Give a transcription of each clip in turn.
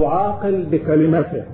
عاقل بكلمته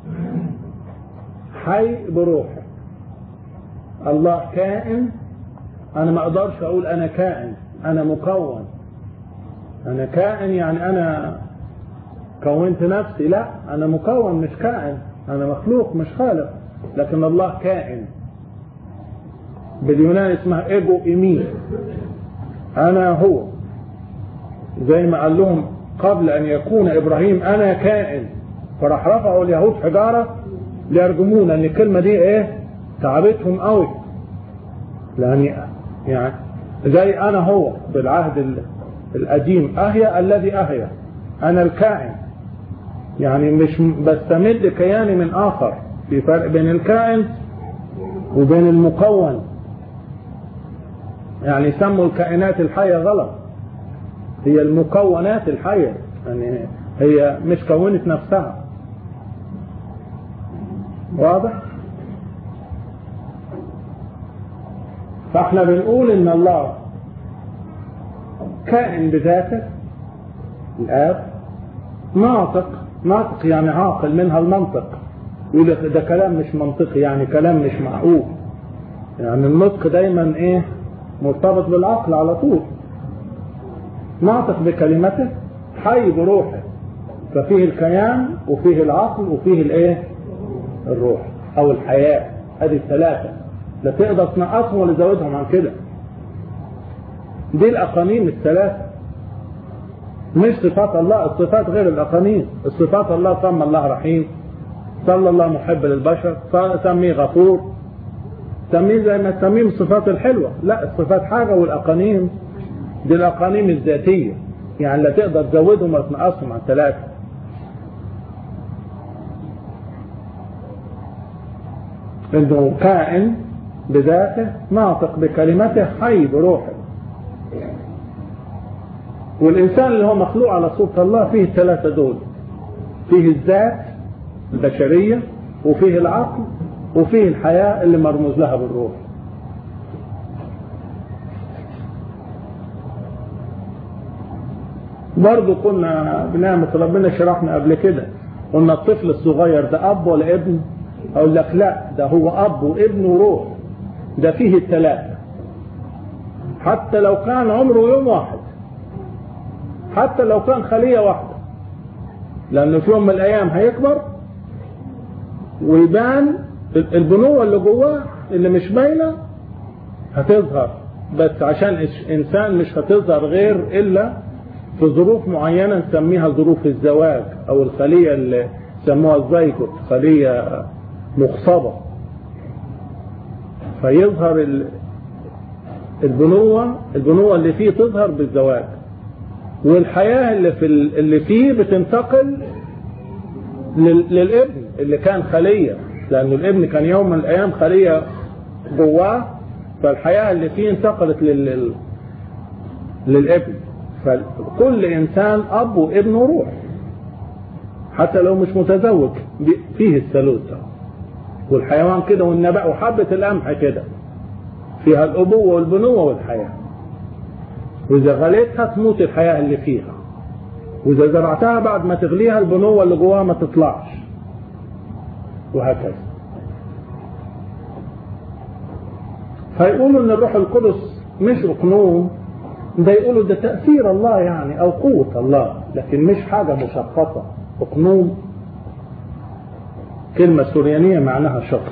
حي بروحه الله كائن انا ما اقدرش اقول انا كائن انا مكون انا كائن يعني انا كونت نفسي لا انا مكون مش كائن انا مخلوق مش خالق لكن الله كائن باليوناني اسمها ايجو ايمي انا هو زي ما قال لهم قبل ان يكون ابراهيم انا كائن فراح رفعوا اليهود حجاره ليرجمونا ان الكلمه دي ايه تعبتهم قوي لان يعني زي انا هو بالعهد القديم اهيا الذي اهيا انا الكائن يعني مش بستمد كياني من اخر في فرق بين الكائن وبين المكون يعني سموا الكائنات الحية غلط هي المكونات الحية يعني هي مش كونت نفسها واضح فاحنا بنقول ان الله كائن بذاته الاب ناطق ناطق يعني عاقل منها المنطق يقول لك ده كلام مش منطقي يعني كلام مش معقول يعني النطق دايما ايه مرتبط بالعقل على طول ناطق بكلمته حي بروحه ففيه الكيان وفيه العقل وفيه الايه الروح او الحياة هذه الثلاثة لا تقدر تنقصهم ولا تزودهم عن كده دي الاقانيم الثلاثة مش صفات الله الصفات غير الاقانيم الصفات الله سمى الله رحيم صلى الله محب للبشر سميه غفور سميه زي ما تسميه الصفات الحلوة لا الصفات حاجة والاقانيم دي الاقانيم الذاتية يعني لا تقدر تزودهم ولا تنقصهم عن ثلاثة انه كائن بذاته ناطق بكلمته حي بروحه والإنسان اللي هو مخلوق على صورة الله فيه الثلاثة دول فيه الذات البشرية وفيه العقل وفيه الحياة اللي مرموز لها بالروح برضه كنا بنعمة ربنا شرحنا قبل كده قلنا الطفل الصغير ده أب ولا ابن أقول لك لا ده هو أب وابن وروح ده فيه الثلاثة حتى لو كان عمره يوم واحد حتى لو كان خلية واحدة لأنه في يوم من الأيام هيكبر ويبان البنوة اللي جواه اللي مش باينة هتظهر بس عشان إنسان مش هتظهر غير إلا في ظروف معينة نسميها ظروف الزواج أو الخلية اللي سموها الزيكوت خلية مخصبة فيظهر البنوة البنوة اللي فيه تظهر بالزواج والحياة اللي في اللي فيه بتنتقل للابن اللي كان خلية لأن الابن كان يوم من الأيام خلية جواه فالحياة اللي فيه انتقلت لل... للابن فكل إنسان أب وابن وروح حتى لو مش متزوج فيه الثالوث والحيوان كده والنبات وحبة القمح كده فيها الأبوة والبنوة والحياة وإذا غليتها تموت الحياة اللي فيها وإذا زرعتها بعد ما تغليها البنوة اللي جواها ما تطلعش وهكذا فيقولوا ان الروح القدس مش اقنوم ده يقولوا ده تأثير الله يعني او قوة الله لكن مش حاجة مشخصة اقنوم كلمة سوريانية معناها شخص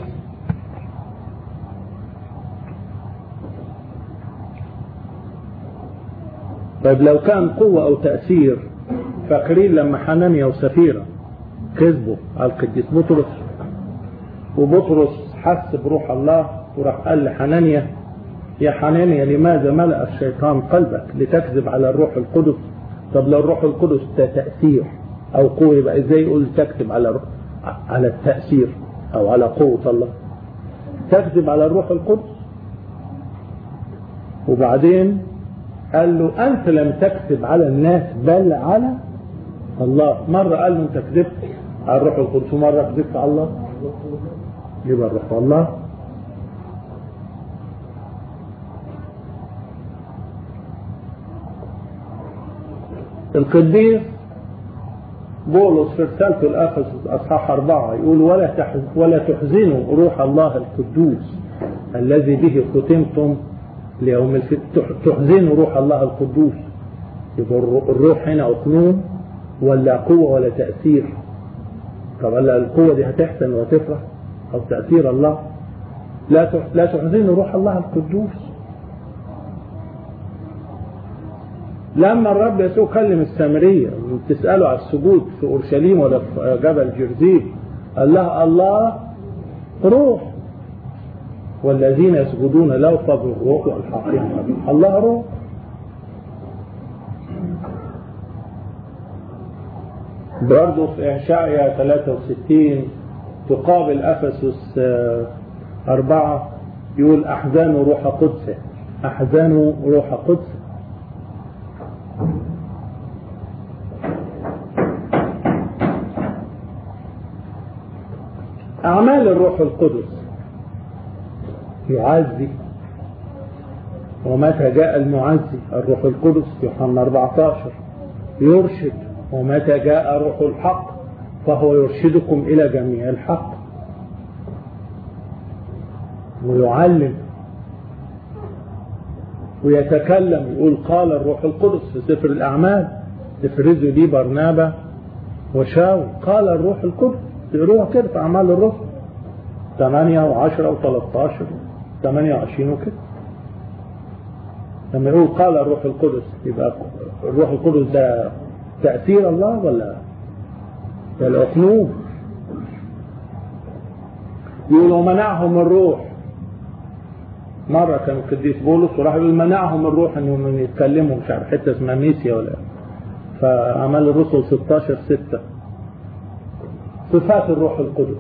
طيب لو كان قوة او تأثير فاكرين لما حنانيا وسفيرة كذبوا على القديس بطرس وبطرس حس بروح الله وراح قال لحنانيا يا حنانيا لماذا ملأ الشيطان قلبك لتكذب على الروح القدس طب لو الروح القدس ده تأثير أو قوة يبقى ازاي يقول تكذب على على التأثير أو على قوة الله تكذب على الروح القدس وبعدين قال له أنت لم تكذب على الناس بل على الله مرة قال له أنت كذبت على الروح القدس ومرة كذبت على الله يبقى الروح الله القديس بولس في رسالته لأفسس أصحاح أربعة يقول ولا تحز- ولا تحزنوا روح الله القدوس الذي به ختمتم ليوم الفتن تح- تحزنوا روح الله القدوس يبقى الر- الروح هنا أقنوم ولا قوة ولا تأثير طب هلا القوة دي هتحسن وتفرح أو تأثير الله لا تح- لا تحزنوا روح الله القدوس لما الرب يسوع كلم السامرية تسأله على السجود في أورشليم ولا في جبل جرزيم قال لها الله روح والذين يسجدون له فبالروح والحق يعملون الله روح برضه في إشعيا 63 تقابل أفسس آه، أربعة يقول أحزان روح قدسه أحزان روح قدسه أعمال الروح القدس يعزي ومتى جاء المعزي الروح القدس يوحنا 14 يرشد ومتى جاء روح الحق فهو يرشدكم إلى جميع الحق ويعلم ويتكلم يقول قال الروح القدس في سفر الأعمال تفرزوا لي برنابا وشاول قال الروح القدس تقروها كده في أعمال الرسل 8 و10 و13 28 وكده لما يقول قال الروح القدس يبقى الروح القدس ده تأثير الله ولا ده الأقنوم يقول ومنعهم الروح مرة كان القديس بولس وراح يقول منعهم الروح انهم يتكلموا مش عارف حتة اسمها ميسيا ولا فأعمال الرسل 16 6 صفات الروح القدس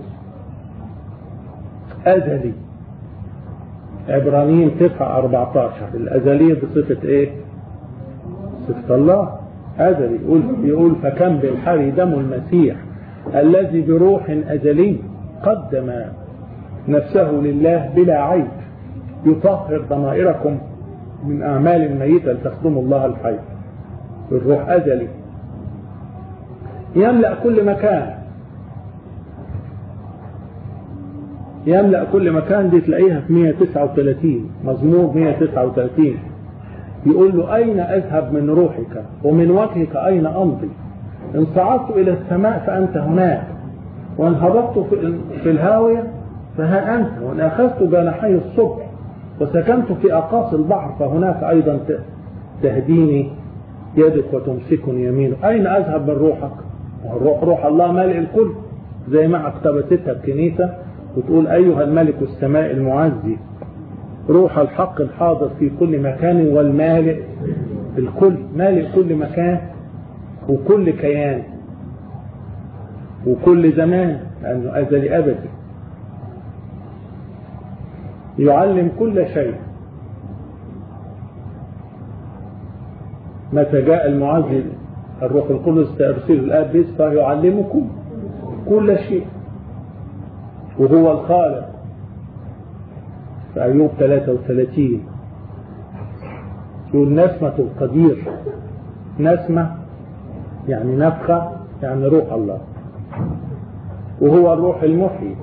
أزلي عبرانيين 9 14 الأزلية بصفة إيه؟ صفة الله أزلي يقول يقول فكم بالحري دم المسيح الذي بروح أزلي قدم نفسه لله بلا عيب يطهر ضمائركم من أعمال ميتة لتخدموا الله الحي الروح أزلي يملأ كل مكان يملأ كل مكان دي تلاقيها في 139 مزمور 139 يقول له أين أذهب من روحك ومن وجهك أين أمضي إن صعدت إلى السماء فأنت هناك وإن هبطت في- في الهاوية فها أنت وإن أخذت جناحي الصبح وسكنت في أقاصي البحر فهناك أيضا ت- تهديني يدك وتمسكني يمينك أين أذهب من روحك الروح روح الله مالئ الكل زي ما اقتبستها الكنيسة وتقول أيها الملك السماء المعزي روح الحق الحاضر في كل مكان والمالئ الكل مالئ كل مكان وكل كيان وكل زمان لأنه أزلي أبدي يعلم كل شيء متى جاء المعزي الروح القدس ترسل الآب بيس فيعلمكم كل شيء وهو الخالق في أيوب 33 يقول نسمة القدير نسمة يعني نفخة يعني روح الله وهو الروح المحيي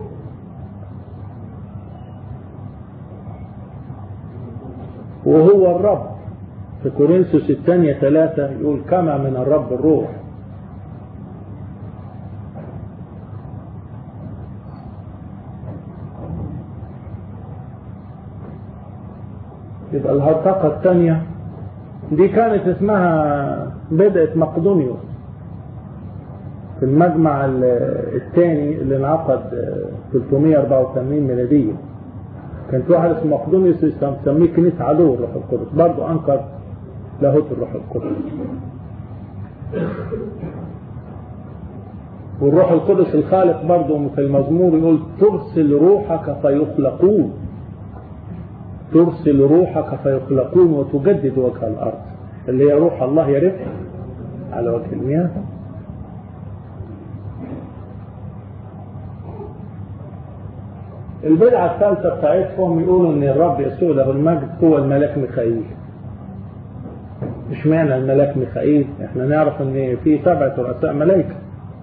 وهو الرب في كورنثوس الثانية ثلاثة يقول كما من الرب الروح يبقى الهرطقة الثانية دي كانت اسمها بدأت مقدونيوس في المجمع الثاني اللي انعقد 384 ميلادية كان في واحد اسمه مقدونيوس مسميه كنيسة عدو الروح القدس برضه أنكر لاهوت الروح القدس والروح القدس الخالق برضه في المزمور يقول ترسل روحك فيخلقون ترسل روحك فيخلقون وتجدد وجه الأرض اللي هي روح الله يرف على وجه المياه البدعة الثالثة بتاعتهم يقولوا ان الرب يسوع له المجد هو الملاك ميخائيل مش معنى الملاك ميخائيل احنا نعرف ان في سبعة رؤساء ملائكة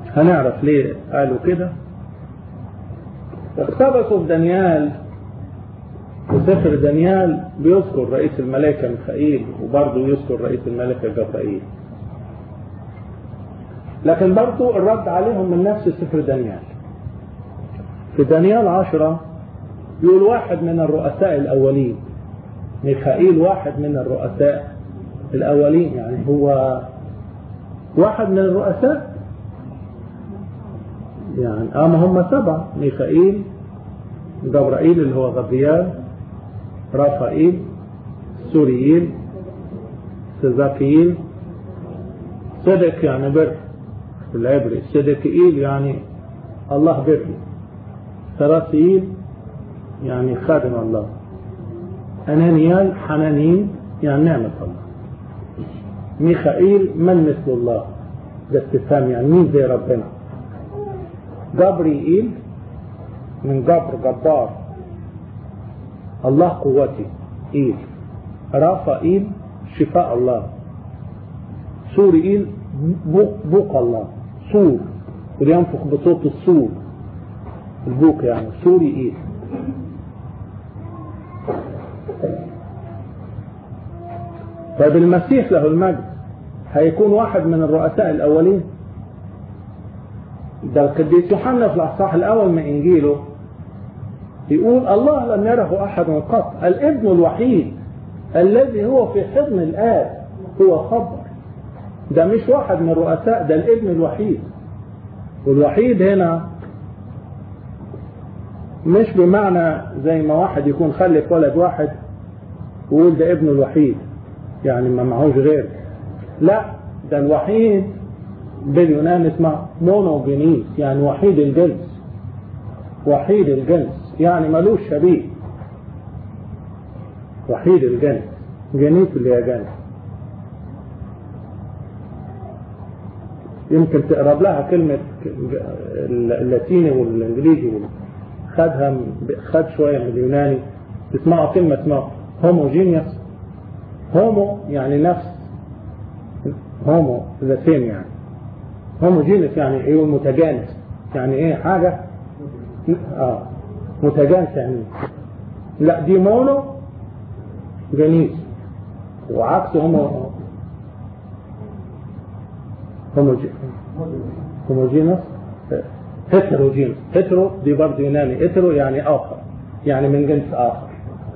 هنعرف ليه قالوا كده اقتبسوا في دانيال في سفر دانيال بيذكر رئيس الملائكة ميخائيل وبرضه يذكر رئيس الملائكة جبرائيل لكن برضه الرد عليهم من نفس سفر دانيال في دانيال عشرة يقول واحد من الرؤساء الأولين ميخائيل واحد من الرؤساء الأولين يعني هو واحد من الرؤساء يعني اه ما هم سبعة ميخائيل جبرائيل اللي هو غبريال رافائيل سورييل سزاكيل صدق يعني بر في العبري صدقيل يعني الله بر سراسيل يعني خادم الله أنانيال حنانين يعني نعمة الله ميخائيل من مثل الله ده استفهام يعني مين زي ربنا جبريل من جبر جبار الله قوتي إيل رافائيل شفاء الله سوريل بوق, بوق الله سور وينفخ بصوت السور البوق يعني سوري إيل طيب المسيح له المجد هيكون واحد من الرؤساء الأولين ده القديس يوحنا في الأصحاح الأول من إنجيله يقول الله لم يره أحد قط الابن الوحيد الذي هو في حضن الآب هو خبر ده مش واحد من الرؤساء ده الابن الوحيد والوحيد هنا مش بمعنى زي ما واحد يكون خلف ولد واحد ويقول ده ابنه الوحيد يعني ما معهوش غير لا ده الوحيد باليونان اسمه مونوجينيس يعني وحيد الجنس وحيد الجنس يعني ملوش شبيه وحيد الجنس جنيس اللي هي جنس يمكن تقرب لها كلمة اللاتيني والانجليزي خدها خد شوية من اليوناني تسمعوا كلمة اسمها هوموجينيوس هومو يعني نفس هومو ذا سيم يعني هوموجينيوس يعني ايه متجانس يعني ايه حاجة اه متجانس يعني لا دي مونو جنيس وعكس هومو هوموجينوس هيتروجينوس هيترو دي برضه يوناني هيترو يعني اخر يعني من جنس اخر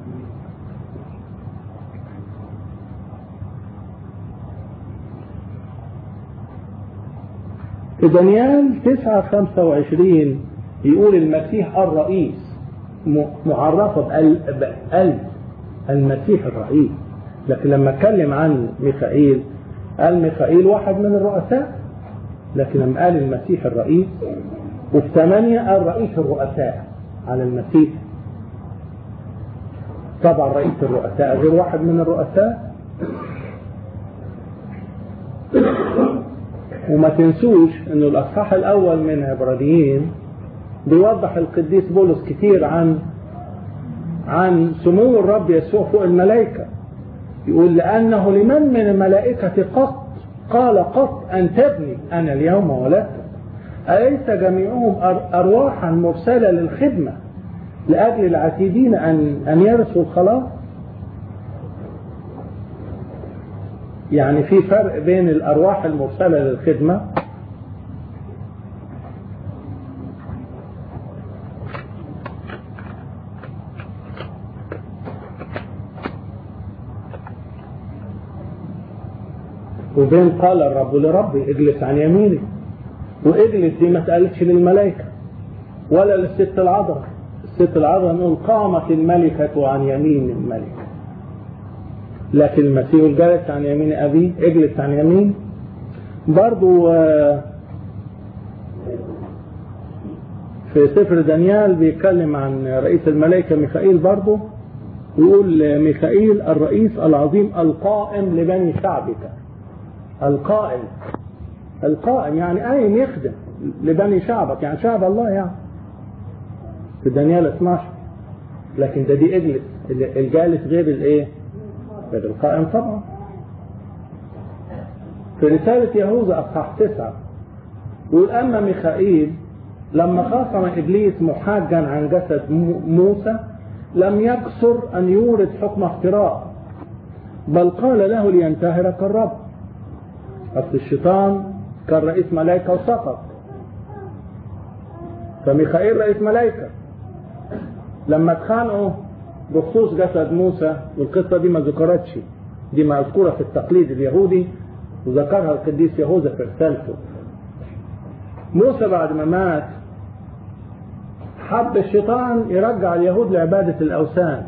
في دانيال 9 25 يقول المسيح الرئيس معرفة بقلب المسيح الرئيس لكن لما اتكلم عن ميخائيل قال ميخائيل واحد من الرؤساء لكن لما قال المسيح الرئيس وفي ثمانية قال رئيس الرؤساء على المسيح طبعا رئيس الرؤساء غير واحد من الرؤساء وما تنسوش انه الاصحاح الاول من عبرانيين بيوضح القديس بولس كتير عن عن سمو الرب يسوع فوق الملائكة يقول لأنه لمن من الملائكة قط قال قط أن تبني أنا اليوم ولدت أليس جميعهم أرواحا مرسلة للخدمة لأجل العتيدين أن أن يرثوا الخلاص يعني في فرق بين الأرواح المرسلة للخدمة وبين قال الرب لربي اجلس عن يميني واجلس دي ما اتقالتش للملائكة ولا للست العذراء الست العذراء نقول قامت الملكة عن يمين الملك لكن المسيح جلس عن يمين أبيه اجلس عن يمين برضو في سفر دانيال بيتكلم عن رئيس الملائكة ميخائيل برضو يقول ميخائيل الرئيس العظيم القائم لبني شعبك القائم القائم يعني قايم يخدم لبني شعبك يعني شعب الله يعني في دانيال 12 لكن ده دي اجلس الجالس غير الايه غير القائم طبعا في رسالة يهوذا أصحاح تسعة يقول أما ميخائيل لما خاصم إبليس محاجا عن جسد موسى لم يكسر أن يورد حكم اختراع بل قال له لينتهرك الرب أصل الشيطان كان رئيس ملائكة وسقط فميخائيل رئيس ملائكة لما اتخانقوا بخصوص جسد موسى والقصة دي ما ذكرتش دي مذكورة في التقليد اليهودي وذكرها القديس يهوذا في رسالته موسى بعد ما مات حب الشيطان يرجع اليهود لعبادة الأوثان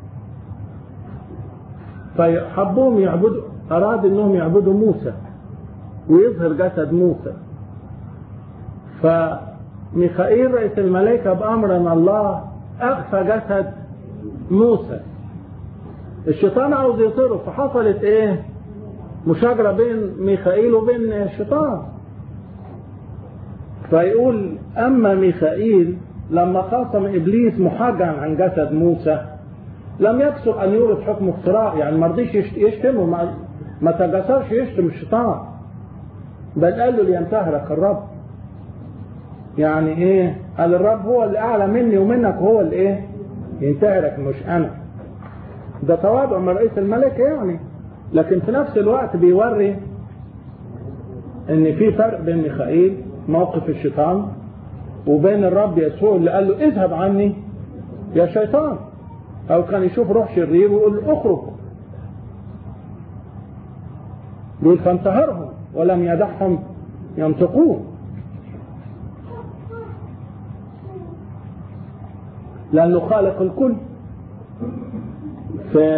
فحبوهم يعبدوا أراد أنهم يعبدوا موسى ويظهر جسد موسى فميخائيل رئيس الملائكة بأمر من الله أخفى جسد موسى الشيطان عاوز يطيره فحصلت ايه مشاجرة بين ميخائيل وبين الشيطان فيقول أما ميخائيل لما خاصم إبليس محاجا عن جسد موسى لم يكسر أن يورد حكم اختراع يعني ما رضيش يشتمه ما, ما تجسرش يشتم الشيطان بل قال له لينتهرك الرب يعني ايه قال الرب هو اللي اعلى مني ومنك هو اللي ايه ينتهرك مش انا ده تواضع من رئيس الملائكة يعني لكن في نفس الوقت بيوري ان في فرق بين ميخائيل موقف الشيطان وبين الرب يسوع اللي قال له اذهب عني يا شيطان او كان يشوف روح شرير ويقول له اخرج يقول فانتهرهم ولم يدعهم ينطقون لأنه خالق الكل في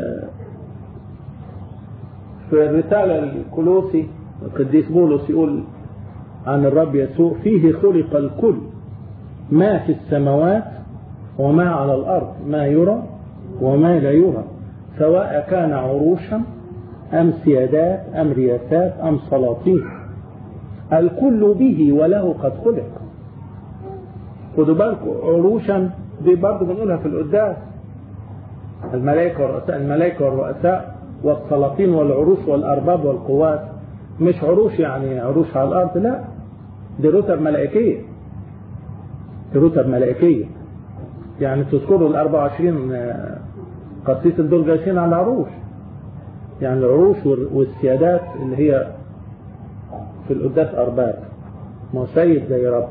في الرسالة الكولوسي القديس بولس يقول عن الرب يسوع فيه خلق الكل ما في السماوات وما على الأرض ما يرى وما لا يرى سواء كان عروشا أم سيادات أم رياسات أم سلاطين الكل به وله قد خلق خدوا بالكم عروشا دي برضه بنقولها في القداس الملائكة والرؤساء الملائكة والرؤساء والسلاطين والعروش والأرباب والقوات مش عروش يعني عروش على الأرض لا دي رتب ملائكية دي رتب ملائكية يعني تذكروا ال 24 قسيس دول جالسين على العروش يعني العروش والسيادات اللي هي في القداس أرباب ما هو سيد زي رب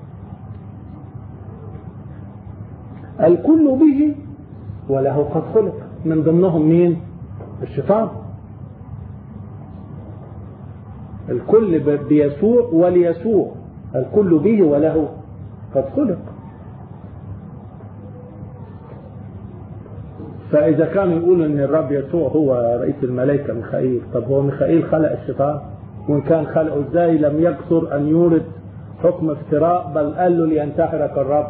الكل به وله قد خلق من ضمنهم مين الشيطان الكل بيسوع وليسوع الكل به وله قد خلق فإذا كانوا يقولوا أن الرب يسوع هو رئيس الملائكة ميخائيل طب هو ميخائيل خلق الشيطان وإن كان خلقه إزاي لم يقصر أن يورد حكم افتراء بل قال له لينتحرك الرب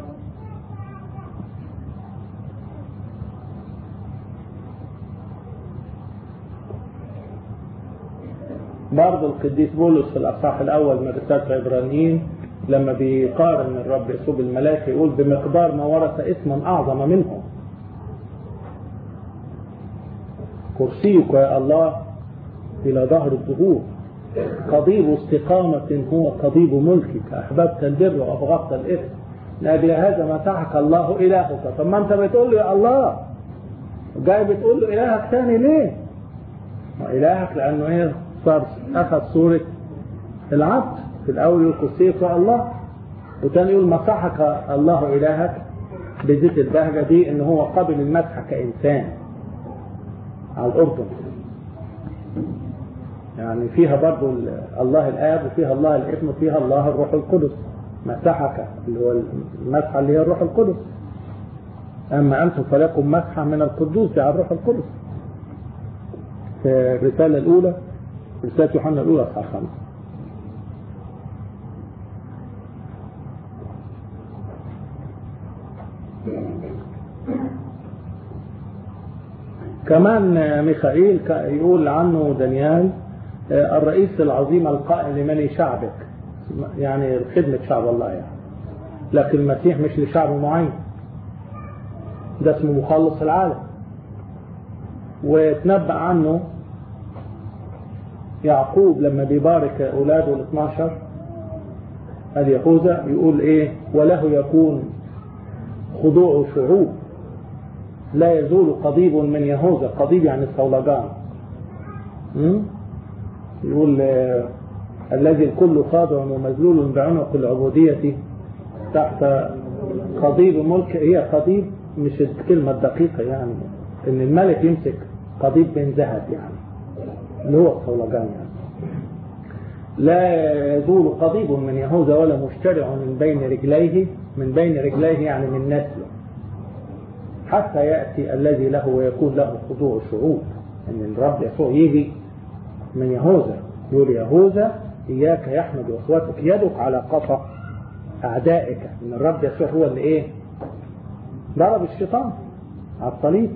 برضه القديس بولس في الأصحاح الأول من رسالة عبرانيين لما بيقارن الرب يسوع بالملائكة يقول بمقدار ما ورث اسما أعظم منهم كرسيك يا الله إلى ظهر الظهور قضيب استقامة هو قضيب ملكك أحببت البر وأبغضت الإثم لأجل هذا مسحك الله إلهك طب ما أنت بتقول له يا الله جاي بتقول له إلهك تاني ليه؟ ما إلهك لأنه إيه صار أخذ صورة العبد في الأول يقول كرسيك يا الله وتاني يقول مسحك الله إلهك بزيت البهجة دي إن هو قبل المسح كإنسان على الأردن يعني فيها برضو الله الآب وفيها الله الابن وفيها الله الروح القدس مسحك اللي هو المسحة اللي هي الروح القدس أما أنتم فلكم مسحة من القدوس على الروح القدس في الرسالة الأولى رسالة يوحنا الأولى أصحاح خمسة كمان ميخائيل يقول عنه دانيال الرئيس العظيم القائم لمن شعبك يعني خدمة شعب الله يعني لكن المسيح مش لشعب معين ده اسمه مخلص العالم وتنبأ عنه يعقوب لما بيبارك أولاده ال 12 ادي يهوذا يقول ايه وله يكون خضوع شعوب لا يزول قضيب من يهوذا قضيب يعني الصولجان م? يقول آه، الذي الكل خاضع ومذلول بعنق العبودية تحت قضيب ملك هي قضيب مش الكلمة الدقيقة يعني ان الملك يمسك قضيب من ذهب يعني اللي هو الصولجان يعني لا يزول قضيب من يهوذا ولا مشترع من بين رجليه من بين رجليه يعني من نسله حتى يأتي الذي له ويكون له خضوع شعوب ان الرب يسوع يجي من يهوذا يقول يهوذا إياك يحمد وإخوتك يدك على قفا أعدائك إن الرب يسوع هو اللي إيه ضرب الشيطان على الصليب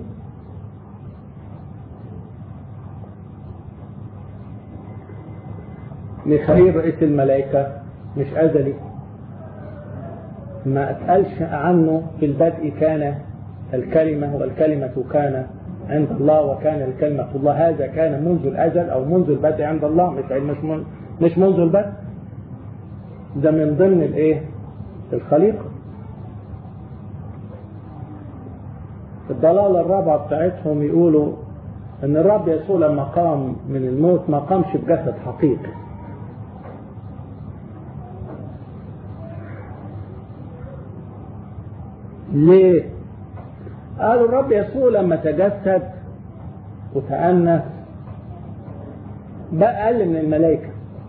ميخائيل رئيس الملائكة مش أزلي ما اتقالش عنه في البدء كان الكلمة والكلمة كان عند الله وكان الكلمة الله هذا كان منذ الأزل أو منذ البدء عند الله مش مش من مش منذ البدء ده من ضمن الايه الخليقة الضلالة الرابعة بتاعتهم يقولوا ان الرب يسوع لما قام من الموت ما قامش بجسد حقيقي ليه قالوا الرب يسوع لما تجسد وتأنس بقى أقل من الملائكة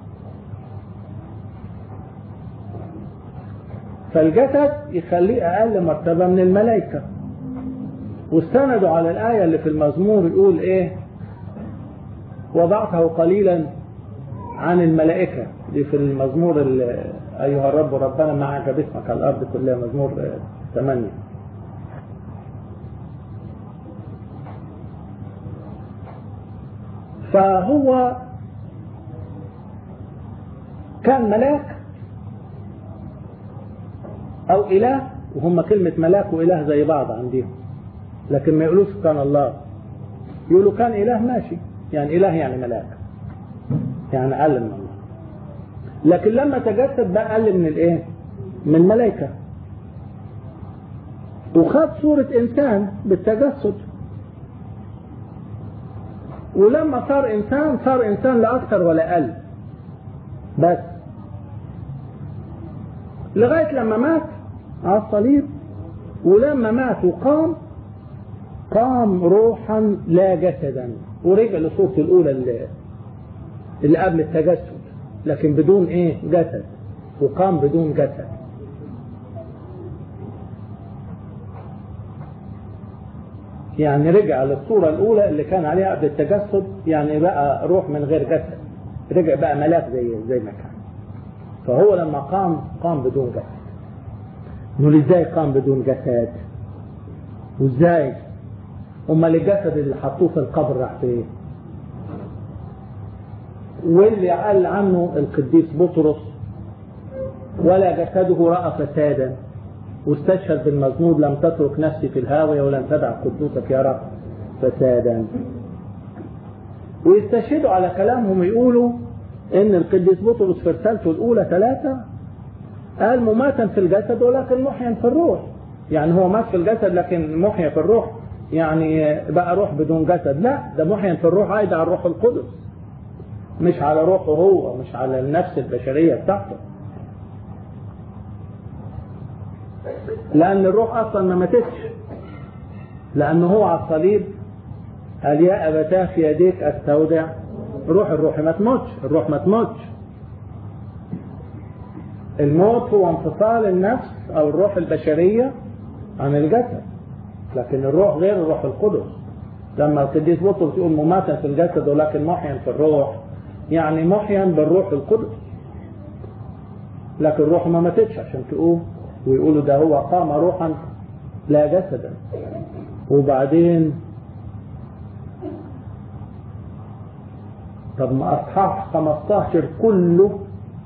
فالجسد يخليه أقل مرتبة من الملائكة واستندوا على الآية اللي في المزمور يقول إيه وضعته قليلا عن الملائكة دي في المزمور أيها الرب ربنا ما عجب اسمك على الأرض كلها مزمور 8 فهو كان ملاك أو إله وهم كلمة ملاك وإله زي بعض عندهم لكن ما يقولوش كان الله يقولوا كان إله ماشي يعني إله يعني ملاك يعني أقل من الله لكن لما تجسد بقى أقل من الإيه؟ من الملائكة وخد صورة إنسان بالتجسد ولما صار إنسان صار إنسان لا أكثر ولا أقل بس لغاية لما مات على الصليب ولما مات وقام قام روحا لا جسدا ورجع لصورته الأولى اللي, اللي قبل التجسد لكن بدون إيه جسد وقام بدون جسد يعني رجع للصورة الأولى اللي كان عليها قبل التجسد يعني بقى روح من غير جسد رجع بقى ملاك زي زي ما كان فهو لما قام قام بدون جسد نقول ازاي قام بدون جسد وازاي امال الجسد اللي حطوه في القبر راح فين واللي قال عنه القديس بطرس ولا جسده راى فسادا واستشهد بالمزمور لم تترك نفسي في الهاوية ولم تدع قدوسك يا رب فسادا ويستشهدوا على كلامهم يقولوا ان القديس بطرس في رسالته الاولى ثلاثة قال مماتا في الجسد ولكن محيا في الروح يعني هو مات في الجسد لكن محيا في الروح يعني بقى روح بدون جسد لا ده محيا في الروح عايد على الروح القدس مش على روحه هو مش على النفس البشرية بتاعته لأن الروح أصلا ما ماتتش لأنه هو على الصليب قال يا أبتاه في يديك أستودع روح الروح ما تموتش الروح ما تموتش الموت هو انفصال النفس أو الروح البشرية عن الجسد لكن الروح غير الروح القدس لما القديس بطرس يقول مماتا في الجسد ولكن محيا في الروح يعني محيا بالروح القدس لكن الروح ما ماتتش عشان تقول ويقولوا ده هو قام روحا لا جسدا وبعدين طب ما اصحاح 15 كله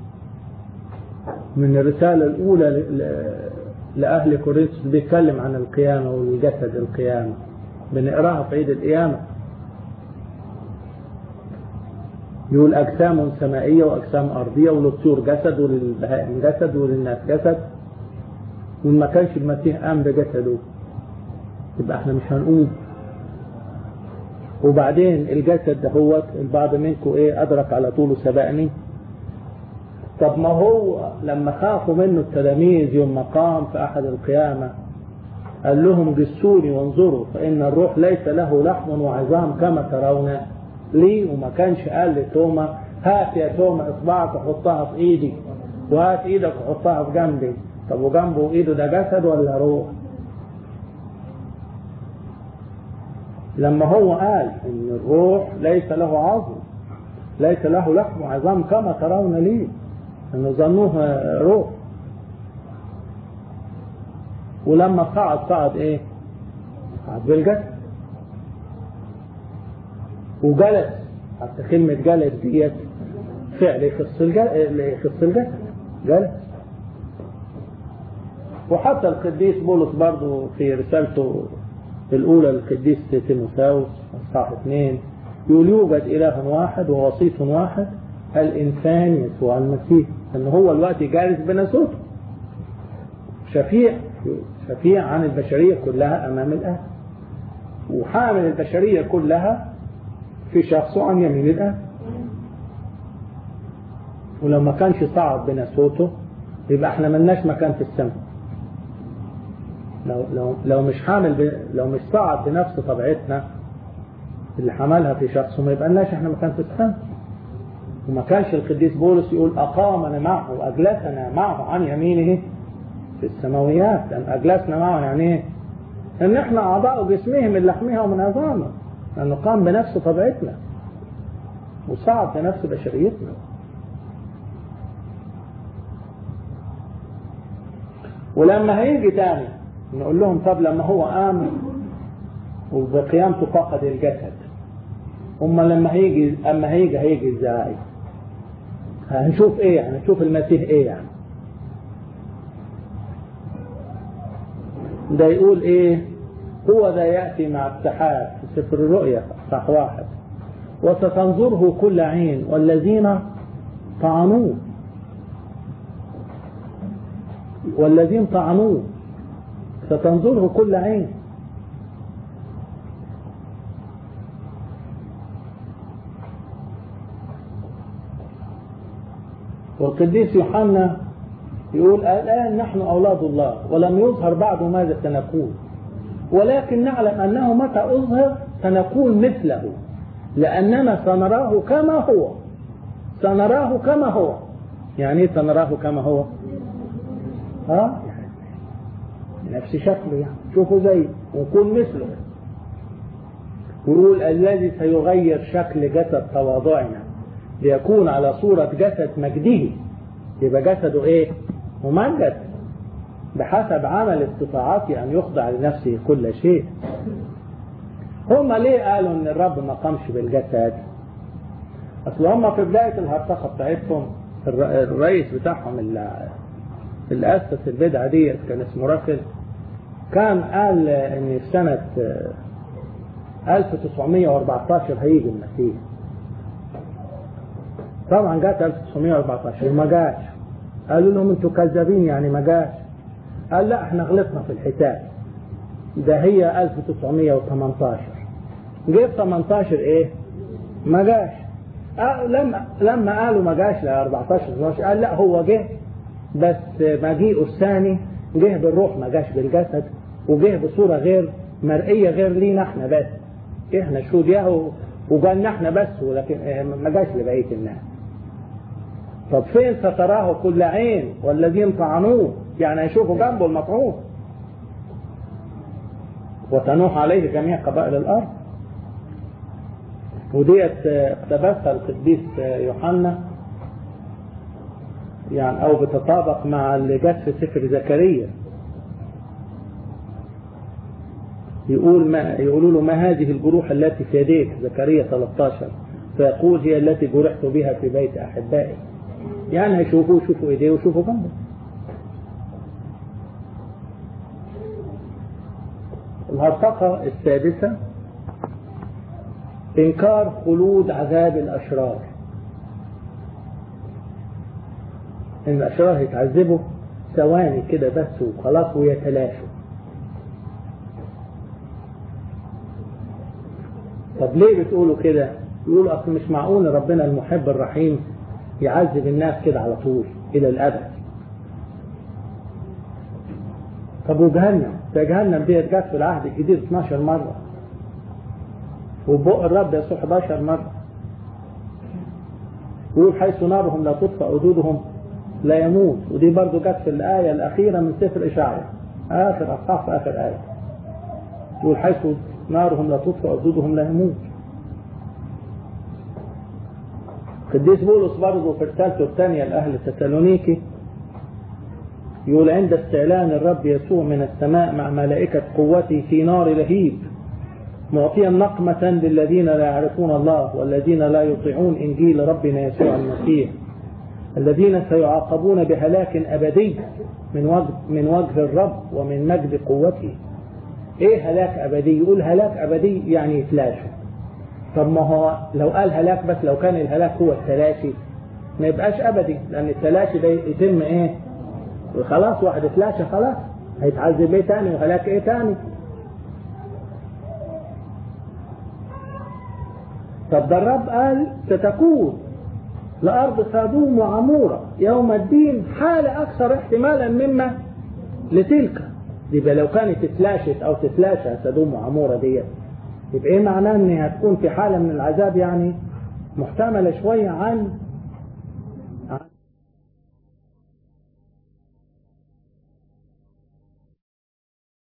من الرسالة الأولى لأهل كورنثوس بيتكلم عن القيامة والجسد القيامة بنقراها في عيد القيامة يقول أجسام سمائية وأجسام أرضية وللطيور جسد وللبهائم جسد وللناس جسد وما كانش المسيح قام بجسده يبقى احنا مش هنقوم وبعدين الجسد دهوت البعض منكم ايه أدرك على طوله سبقني طب ما هو لما خافوا منه التلاميذ يوم ما قام في أحد القيامة قال لهم جسوني وانظروا فإن الروح ليس له لحم وعظام كما ترون لي وما كانش قال لتوما هات يا توما اصبعك وحطها في ايدي وهات ايدك وحطها في جنبي طب وجنبه ايده ده جسد ولا روح لما هو قال ان الروح ليس له عظم ليس له لحم وعظام كما ترون لي انه ظنوه روح ولما صعد صعد ايه صعد بالجسد وجلس حتى كلمة جلس ديت فعل يخص يخص الجسد جلس وحتى القديس بولس برضه في رسالته الأولى للقديس تيموثاوس اصحاح اثنين يقول يوجد إله واحد ووسيط واحد الإنسان يسوع المسيح إن هو الوقت جالس بناسوته شفيع شفيع عن البشرية كلها أمام الآب وحامل البشرية كلها في شخصه عن يمين الآب ولو ما كانش صعد بناسوته يبقى احنا ملناش مكان في السماء لو لو لو مش حامل ب... لو مش صعد بنفس طبيعتنا اللي حملها في شخصه ما يبقى لناش احنا مكان في السماء وما كانش القديس بولس يقول أقامنا معه وأجلسنا معه عن يمينه في السماويات لأن أجلسنا معه يعني إيه؟ إن إحنا أعضاء جسمه من لحمها ومن عظامه لأنه قام بنفس طبيعتنا وصعد بنفس بشريتنا ولما هيجي تاني نقول لهم طب لما هو قام وبقيامته فقد الجسد أما لما هيجي أما هيجي هيجي إزاي؟ هنشوف إيه يعني هنشوف المسيح إيه يعني؟ ده يقول إيه؟ هو ذا يأتي مع السحاب في سفر الرؤيا صح واحد وستنظره كل عين والذين طعنوه والذين طعنوه ستنظره كل عين والقديس يوحنا يقول الآن نحن أولاد الله ولم يظهر بعد ماذا سنكون ولكن نعلم أنه متى أظهر سنكون مثله لأننا سنراه كما هو سنراه كما هو يعني ايه سنراه كما هو ها نفس شكله يعني شوفوا زي ونكون مثله ويقول الذي سيغير شكل جسد تواضعنا ليكون على صورة جسد مجده يبقى جسده ايه ممجد بحسب عمل استطاعته أن يخضع لنفسه كل شيء هم ليه قالوا ان الرب ما قامش بالجسد اصل هم في بداية الهرطقة بتاعتهم الرئيس بتاعهم اللي أسس البدعة دي كان اسمه رافل كان قال ان في سنة 1914 هيجي المسيح طبعا جات 1914 وما جاش قالوا لهم انتوا كذابين يعني ما جاش قال لا احنا غلطنا في الحساب ده هي 1918 جه 18 ايه ما جاش لما لما قالوا ما جاش ل 14 12 قال لا هو جه بس مجيئه الثاني جه بالروح ما جاش بالجسد وجه بصوره غير مرئيه غير لينا احنا بس احنا شهود ياهو وجالنا احنا بس ولكن ما جاش لبقيه الناس طب فين ستراه كل عين والذين طعنوه يعني هيشوفوا جنبه المطعون وتنوح عليه جميع قبائل الارض وديت اقتبسها القديس يوحنا يعني او بتطابق مع اللي جت في سفر زكريا يقول ما يقولوا له ما هذه الجروح التي في يديك زكريا 13 فيقول هي التي جرحت بها في بيت احبائي يعني هيشوفوا يشوفوا ايديه ويشوفوا جنبه الهرطقة السادسة إنكار خلود عذاب الأشرار ان الاشرار يتعذبوا ثواني كده بس وخلاص ويتلاشوا طب ليه بتقولوا كده يقولوا اصل مش معقول ربنا المحب الرحيم يعذب الناس كده على طول الى الابد طب وجهنم ده جهنم ديت جت في العهد الجديد 12 مره وبق الرب يسوع 11 مره يقول حيث نارهم لا تطفأ حدودهم لا يموت ودي برضو جت في الآية الأخيرة من سفر إشعيا آخر أصحاح في آخر آية يقول حيث نارهم لا تطفأ حدودهم لا يموت قديس بولس برضه في رسالته الثانية لأهل تسالونيكي يقول عند استعلان الرب يسوع من السماء مع ملائكة قوته في نار لهيب معطيا نقمة للذين لا يعرفون الله والذين لا يطيعون إنجيل ربنا يسوع المسيح الذين سيعاقبون بهلاك أبدي من وجه, من وجه الرب ومن مجد قوته إيه هلاك أبدي يقول هلاك أبدي يعني يتلاشوا طب ما هو لو قال هلاك بس لو كان الهلاك هو التلاشي ما يبقاش أبدي لأن التلاشي ده يتم إيه خلاص واحد اتلاشى خلاص هيتعذب ايه تاني وهلاك ايه تاني طب ده الرب قال ستكون لأرض سادوم وعمورة يوم الدين حالة أكثر احتمالا مما لتلك يبقى لو كانت اتلاشت أو تتلاشى سادوم وعمورة ديت يبقى إيه معناه إن هتكون في حالة من العذاب يعني محتملة شوية عن